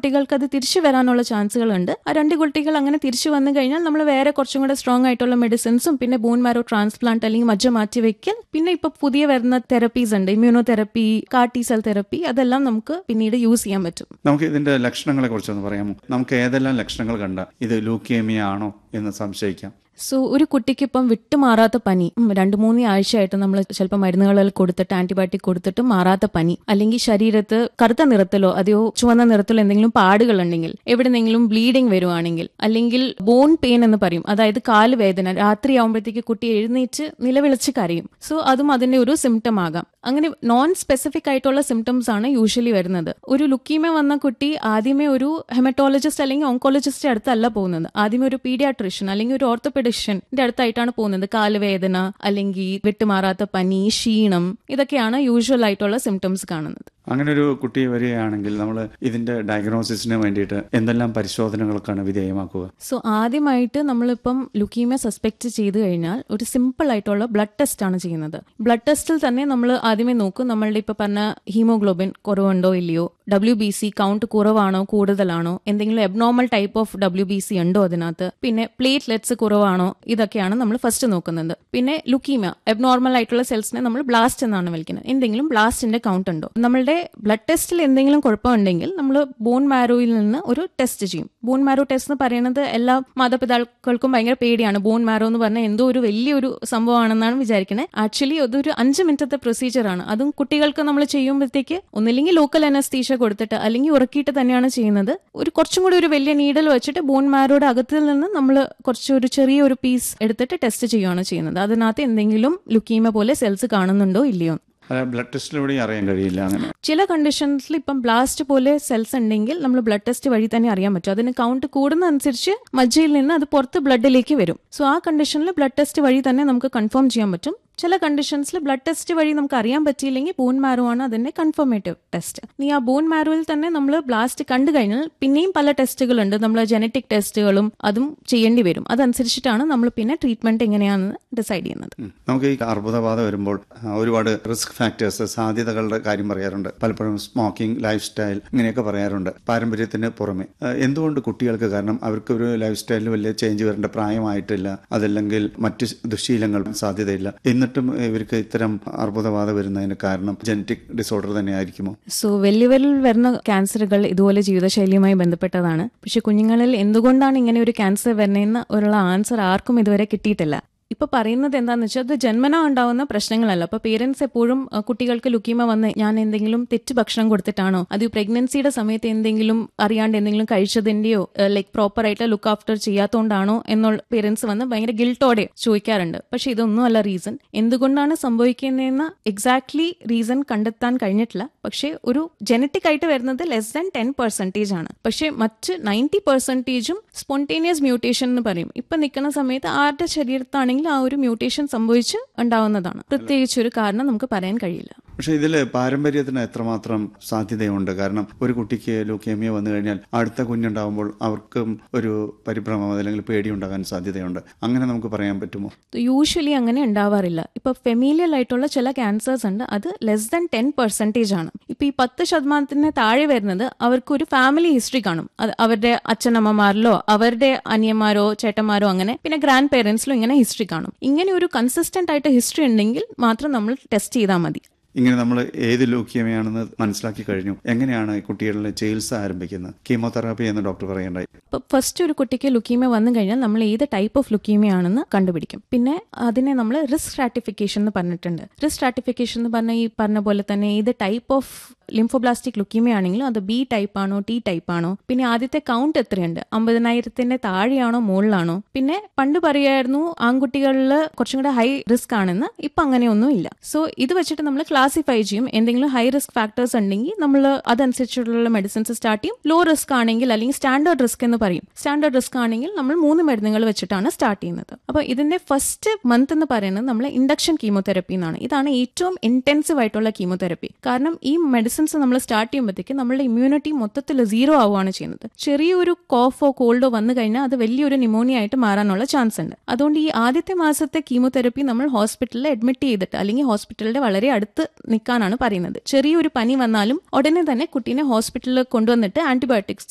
കുട്ടികൾക്ക് അത് തിരിച്ചു വരാനുള്ള ചാൻസുകളുണ്ട് ആ രണ്ട് കുട്ടികൾ അങ്ങനെ തിരിച്ചു വന്നു കഴിഞ്ഞാൽ നമ്മൾ വേറെ കുറച്ചും കൂടെ സ്ട്രോങ് ആയിട്ടുള്ള മെഡിസിൻസും പിന്നെ ബോൺ മാരോ ട്രാൻസ്പ്ലാന്റ് അല്ലെങ്കിൽ മജ്ജ മാറ്റി വെക്കൽ പിന്നെ ഇപ്പൊ പുതിയ വരുന്ന തെറപ്പീസ് ഉണ്ട് immuno therapy CAR T cell therapy അതെല്ലാം നമുക്ക് പിന്നീട് യൂസ് ചെയ്യാൻ പറ്റും നമുക്ക് ഇതിന്റെ ലക്ഷണങ്ങളെ കുറിച്ചൊന്ന് പറയാമോ നമുക്ക് ഏതെല്ലാം ലക്ഷണങ്ങൾ കണ്ട ഇത് ലൂക്കേമിയ ആണോ എന്ന് സംശയിക്കാം സോ ഒരു കുട്ടിക്ക് ഇപ്പം വിട്ടുമാറാത്ത പനി ഉം, രണ്ട് മൂന്ന് ആഴ്ചയായിട്ട് നമ്മൾ ചിലപ്പോൾ മരുന്നുകളിൽ കൊടുത്തിട്ട് ആന്റിബയോട്ടിക് കൊടുത്തിട്ട് മാറാത്ത പനി അല്ലെങ്കിൽ ശരീരത്ത് കറുത്ത നിറത്തിലോ അതെയോ ചുവന്ന നിറത്തിലോ എന്തെങ്കിലും പാടുകൾ ഉണ്ടെങ്കിൽ എവിടെന്നെങ്കിലും ബ്ലീഡിംഗ് വരുവാണെങ്കിൽ അല്ലെങ്കിൽ ബോൺ പെയിൻ എന്ന് പറയും അതായത് കാല് വേദന രാത്രി ആകുമ്പോഴത്തേക്ക് കുട്ടി എഴുന്നേറ്റ് നിലവിളിച്ച് കരയും സോ അതും അതിന്റെ ഒരു സിംറ്റം ആകാം അങ്ങനെ നോൺ സ്പെസിഫിക് ആയിട്ടുള്ള സിംറ്റംസ് ആണ് യൂഷ്വലി വരുന്നത് ഒരു ലുക്കീമ വന്ന കുട്ടി ആദ്യമേ ഒരു ഹെമറ്റോളജിസ്റ്റ് അല്ലെങ്കിൽ ഓങ്കോളജിസ്റ്റ് അടുത്തല്ല പോകുന്നത് ആദ്യമേ ഒരു പീഡിയാട്രിഷ്യൻ അല്ലെങ്കിൽ ഒരു ഓർത്തോപെഡിഷ്യന്റെ അടുത്തായിട്ടാണ് പോകുന്നത് കാലുവേദന അല്ലെങ്കിൽ വിട്ടുമാറാത്ത പനി ക്ഷീണം ഇതൊക്കെയാണ് യൂഷ്വൽ ആയിട്ടുള്ള സിംറ്റംസ് കാണുന്നത് അങ്ങനെ ഒരു കുട്ടി വരികയാണെങ്കിൽ നമ്മൾ ഇതിന്റെ ഡയഗ്നോസിസിന് വേണ്ടിയിട്ട് എന്തെല്ലാം പരിശോധനകൾക്കാണ് വിധേയമാക്കുക സോ ആദ്യമായിട്ട് നമ്മളിപ്പം ലുക്കീമിയ സസ്പെക്ട് ചെയ്തു കഴിഞ്ഞാൽ ഒരു സിമ്പിൾ ആയിട്ടുള്ള ബ്ലഡ് ടെസ്റ്റ് ആണ് ചെയ്യുന്നത് ബ്ലഡ് ടെസ്റ്റിൽ തന്നെ നമ്മൾ ആദ്യമേ നോക്കും നമ്മളുടെ ഇപ്പൊ പറഞ്ഞ ഹീമോഗ്ലോബിൻ കുറവുണ്ടോ ഇല്ലയോ ഡബ്ല്യു ബി സി കൗണ്ട് കുറവാണോ കൂടുതലാണോ എന്തെങ്കിലും abnormal type of W B C ഉണ്ടോ അതിനകത്ത് പിന്നെ പ്ലേറ്റ്ലെറ്റ്സ് കുറവാണോ ഇതൊക്കെയാണ് നമ്മൾ ഫസ്റ്റ് നോക്കുന്നത് പിന്നെ ലുക്കീമിയ എബ്നോർമൽ ആയിട്ടുള്ള സെൽസിനെ നമ്മൾ ബ്ലാസ്റ്റ് എന്നാണ് വിളിക്കുന്നത് എന്തെങ്കിലും ബ്ലാസ്റ്റിന്റെ കൗണ്ട് ഉണ്ടോ നമ്മളുടെ ബ്ലഡ് ടെസ്റ്റിൽ എന്തെങ്കിലും കുഴപ്പമുണ്ടെങ്കിൽ നമ്മൾ ബോൺ മാരോയിൽ നിന്ന് ഒരു ടെസ്റ്റ് ചെയ്യും ബോൺ മാരോ ടെസ്റ്റ് എന്ന് പറയുന്നത് എല്ലാ മാതാപിതാക്കൾക്കും ഭയങ്കര പേടിയാണ് ബോൺ മാരോ എന്ന് പറഞ്ഞാൽ എന്തോ ഒരു വലിയൊരു സംഭവമാണെന്നാണ് വിചാരിക്കുന്നത് ആക്ച്വലി അതൊരു അഞ്ച് മിനിറ്റത്തെ പ്രൊസീജിയർ ആണ് അതും കുട്ടികൾക്ക് നമ്മൾ ചെയ്യുമ്പോഴത്തേക്ക് ഒന്നില്ലെങ്കിൽ ലോക്കൽ അനസ്തീഷ കൊടുത്തിട്ട് അല്ലെങ്കിൽ ഉറക്കിയിട്ട് തന്നെയാണ് ചെയ്യുന്നത് ഒരു കുറച്ചും കൂടി ഒരു വലിയ നീഡൽ വെച്ചിട്ട് ബോൺ മാരോയുടെ അകത്തിൽ നിന്ന് നമ്മൾ കുറച്ച് ഒരു ചെറിയ ഒരു പീസ് എടുത്തിട്ട് ടെസ്റ്റ് ചെയ്യുകയാണ് ചെയ്യുന്നത് അതിനകത്ത് എന്തെങ്കിലും ലുക്കീമ പോലെ സെൽസ് കാണുന്നുണ്ടോ ഇല്ലയോ അത് ബ്ലഡ് ടെസ്റ്റിലൂടെ അറിയാൻ കഴിയില്ല അങ്ങനെ ചില കണ്ടീഷൻസിൽ ഇപ്പം ബ്ലാസ്റ്റ് പോലെ സെൽസ് ഉണ്ടെങ്കിൽ നമ്മൾ ബ്ലഡ് ടെസ്റ്റ് വഴി തന്നെ അറിയാൻ പറ്റും അതിന് കൗണ്ട് കൂടുന്നതനുസരിച്ച് മജ്ജയിൽ നിന്ന് അത് പുറത്ത് ബ്ലഡിലേക്ക് വരും സോ ആ കണ്ടീഷനിൽ ബ്ലഡ് ടെസ്റ്റ് വഴി തന്നെ നമുക്ക് കൺഫേം ചെയ്യാൻ പറ്റും ചില കണ്ടീഷൻസിൽ ബ്ലഡ് ടെസ്റ്റ് വഴി നമുക്ക് അറിയാൻ പറ്റിയില്ലെങ്കിൽ ബോൺ മാരോ ആണ് അതിന്റെ കൺഫർമേറ്റീവ് ടെസ്റ്റ് നീ ആ ബോൺ മാരോയിൽ തന്നെ നമ്മൾ ബ്ലാസ്റ്റ് കണ്ടു കഴിഞ്ഞാൽ പിന്നെയും പല ടെസ്റ്റുകളുണ്ട് നമ്മൾ ജനറ്റിക് ടെസ്റ്റുകളും അതും ചെയ്യേണ്ടി വരും അതനുസരിച്ചിട്ടാണ് നമ്മൾ പിന്നെ ട്രീറ്റ്മെന്റ് എങ്ങനെയാണെന്ന് ഡിസൈഡ് ചെയ്യുന്നത് ഉം. നമുക്ക് ഈ അർബുദബാധ വരുമ്പോൾ ആ, ഒരുപാട് റിസ്ക് ഫാക്ടേഴ്സ് സാധ്യതകളുടെ കാര്യം പറയാറുണ്ട് പലപ്പോഴും സ്മോക്കിംഗ് ലൈഫ് സ്റ്റൈൽ ഇങ്ങനെയൊക്കെ പറയാറുണ്ട് പാരമ്പര്യത്തിന് പുറമെ ആ, എന്തുകൊണ്ട് കുട്ടികൾക്ക് കാരണം അവർക്ക് ഒരു ലൈഫ് സ്റ്റൈലിൽ വലിയ ചേഞ്ച് വരേണ്ട പ്രായമായിട്ടില്ല അതല്ലെങ്കിൽ മറ്റ് ദുശീലങ്ങൾ സാധ്യതയില്ല എന്നിട്ടും ഇവർക്ക് ഇത്തരം അർബുദബാധ വരുന്നതിന് കാരണം ജനറ്റിക് ഡിസോർഡർ തന്നെ ആയിരിക്കുമോ സോ വലിയ വലിയ വരുന്ന ക്യാൻസറുകൾ ഇതുപോലെ ജീവിതശൈലിയുമായി ബന്ധപ്പെട്ടതാണ് പക്ഷെ കുഞ്ഞുങ്ങളിൽ എന്തുകൊണ്ടാണ് ഇങ്ങനെ ഒരു ക്യാൻസർ വരുന്നതെന്ന് ഉള്ള ആൻസർ ആർക്കും ഇതുവരെ കിട്ടിയിട്ടില്ല ഇപ്പൊ പറയുന്നത് എന്താന്ന് വെച്ചാൽ അത് ജന്മന ഉണ്ടാവുന്ന പ്രശ്നങ്ങളല്ല അപ്പൊ പേരൻസ് എപ്പോഴും അഹ്, കുട്ടികൾക്ക് ലുക്കീമ വന്ന് ഞാൻ എന്തെങ്കിലും തെറ്റ് ഭക്ഷണം കൊടുത്തിട്ടാണോ അത് പ്രഗ്നൻസിയുടെ സമയത്ത് എന്തെങ്കിലും അറിയാണ്ട് എന്തെങ്കിലും കഴിച്ചതിന്റെയോ ലൈക്ക് പ്രോപ്പർ ആയിട്ട് ലുക്ക് ആഫ്റ്റർ ചെയ്യാത്തോണ്ടാണോ എന്നുള്ള പേരൻസ് വന്ന് ഭയങ്കര ഗിൽട്ടോടെ ചോദിക്കാറുണ്ട് പക്ഷെ ഇതൊന്നും അല്ല റീസൺ എന്തുകൊണ്ടാണ് സംഭവിക്കുന്നതെന്ന് എക്സാക്ട്ലി റീസൺ കണ്ടെത്താൻ കഴിഞ്ഞിട്ടില്ല പക്ഷേ ഒരു ജനറ്റിക് ആയിട്ട് വരുന്നത് ലെസ് ദാൻ ടെൻ പെർസെന്റേജ് ആണ് പക്ഷേ മറ്റ് നയൻറ്റി പെർസെന്റേജും സ്പോണ്ടേനിയസ് മ്യൂട്ടേഷൻ എന്ന് പറയും ഇപ്പൊ നിൽക്കുന്ന സമയത്ത് ആരുടെ ശരീരത്താണെങ്കിൽ ആ ഒരു മ്യൂട്ടേഷൻ സംഭവിച്ച് ഉണ്ടാവുന്നതാണ് പ്രത്യേകിച്ച് ഒരു കാരണം നമുക്ക് പറയാൻ കഴിയില്ല പക്ഷെ ഇതിൽ പാരമ്പര്യത്തിന് എത്രമാത്രം സാധ്യതയുണ്ട് കാരണം ഒരു കുട്ടിക്ക് ലൂക്കേമിയ വന്നു കഴിഞ്ഞാൽ അടുത്ത കുഞ്ഞുണ്ടാകുമ്പോൾ അവർക്കും ഒരു പരിഭ്രമം അല്ലെങ്കിൽ പേടിയുണ്ടാകാൻ സാധ്യതയുണ്ട് അങ്ങനെ നമുക്ക് പറയാൻ പറ്റുമോ യൂഷ്വലി അങ്ങനെ ഉണ്ടാവാറില്ല ഇപ്പൊ ഫെമീലിയൽ ആയിട്ടുള്ള ചില ക്യാൻസേഴ്സ് ഉണ്ട് അത് ലെസ് ദാൻ ടെൻ പെർസെന്റേജ് ആണ് ഇപ്പൊ ഈ പത്ത് ശതമാനത്തിന് താഴെ വരുന്നത് അവർക്ക് ഒരു ഫാമിലി ഹിസ്റ്ററി കാണും അത് അവരുടെ അച്ഛനമ്മമാരിലോ അവരുടെ അനിയന്മാരോ ചേട്ടന്മാരോ അങ്ങനെ പിന്നെ ഗ്രാൻഡ് പേരൻസിലോ ഇങ്ങനെ ഹിസ്റ്ററി കാണും ഇങ്ങനെ ഒരു കൺസിസ്റ്റന്റ് ആയിട്ട് ഹിസ്റ്ററി ഉണ്ടെങ്കിൽ മാത്രം നമ്മൾ ടെസ്റ്റ് ചെയ്താൽ മതി ഇങ്ങനെ നമ്മൾ ഏത് ലൂക്കിയമയാണെന്ന് മനസ്സിലാക്കി കഴിഞ്ഞു എങ്ങനെയാണ് ഈ കുട്ടികളിലെ ചികിത്സ ആരംഭിക്കുന്നത് കീമോതെറാപ്പി എന്ന് ഡോക്ടർ പറയണ്ടായി ഇപ്പൊ ഫസ്റ്റ് ഒരു കുട്ടിക്ക് ലുക്കീമിയ വന്നു കഴിഞ്ഞാൽ നമ്മൾ ഏത് ടൈപ്പ് ഓഫ് ലുക്കീമിയ ആണെന്ന് കണ്ടുപിടിക്കും പിന്നെ അതിനെ നമ്മൾ റിസ്ക് സ്ട്രാറ്റിഫിക്കേഷൻ എന്ന് പറഞ്ഞിട്ടുണ്ട് റിസ്ക് സ്ട്രാറ്റിഫിക്കേഷൻ എന്ന് പറഞ്ഞ ഈ പറഞ്ഞ പോലെ തന്നെ ഏത് ടൈപ്പ് ഓഫ് ലിംഫോബ്ലാസ്റ്റിക് ലുക്കീമിയ ആണെങ്കിലും അത് ബി ടൈപ്പ് ആണോ ടി ടൈപ്പ് ആണോ പിന്നെ ആദ്യത്തെ കൗണ്ട് എത്രയുണ്ട് അമ്പതിനായിരത്തിന്റെ താഴെയാണോ മുകളിലാണോ പിന്നെ പണ്ട് പറയായിരുന്നു ആൺകുട്ടികളിൽ കുറച്ചും കൂടെ ഹൈ റിസ്ക് ആണെന്ന് ഇപ്പൊ അങ്ങനെയൊന്നും ഇല്ല സോ ഇത് വെച്ചിട്ട് നമ്മൾ ക്ലാസിഫൈ ചെയ്യും എന്തെങ്കിലും ഹൈ റിസ്ക് ഫാക്ടേഴ്സ് ഉണ്ടെങ്കിൽ നമ്മൾ അതനുസരിച്ചുള്ള മെഡിസിൻസ് സ്റ്റാർട്ട് ചെയ്യും ലോ റിസ്ക് ആണെങ്കിൽ അല്ലെങ്കിൽ സ്റ്റാൻഡേർഡ് റിസ്ക് എന്ന് പറയും സ്റ്റാൻഡേർഡ് റിസ്ക് ആണെങ്കിൽ നമ്മൾ മൂന്ന് മരുന്നുകൾ വെച്ചിട്ടാണ് സ്റ്റാർട്ട് ചെയ്യുന്നത് അപ്പൊ ഇതിന്റെ ഫസ്റ്റ് മന്ത് എന്ന് പറയുന്നത് നമ്മൾ ഇൻഡക്ഷൻ കീമോതെറപ്പി എന്നാണ് ഇതാണ് ഏറ്റവും ഇന്റൻസീവ് ആയിട്ടുള്ള കീമോതെറപ്പി കാരണം ഈ മെഡിസിൻസ് നമ്മൾ സ്റ്റാർട്ട് ചെയ്യുമ്പോഴത്തേക്ക് നമ്മളുടെ ഇമ്മ്യൂണിറ്റി മൊത്തത്തിൽ സീറോ ആവുകയാണ് ചെയ്യുന്നത് ചെറിയൊരു കോഫോ കോൾഡോ വന്നു കഴിഞ്ഞാൽ അത് വലിയൊരു ന്യൂമോണിയ ആയിട്ട് മാറാനുള്ള ചാൻസ് ഉണ്ട് അതുകൊണ്ട് ഈ ആദ്യത്തെ മാസത്തെ കീമോതെറപ്പി നമ്മൾ ഹോസ്പിറ്റലിൽ അഡ്മിറ്റ് ചെയ്തിട്ട് അല്ലെങ്കിൽ ഹോസ്പിറ്റലിന്റെ വളരെ അടുത്ത് നിൽക്കാനാണ് പറയുന്നത് ചെറിയൊരു പനി വന്നാലും ഉടനെ തന്നെ കുട്ടീനെ ഹോസ്പിറ്റലിൽ കൊണ്ടുവന്നിട്ട് ആന്റിബയോട്ടിക്സ്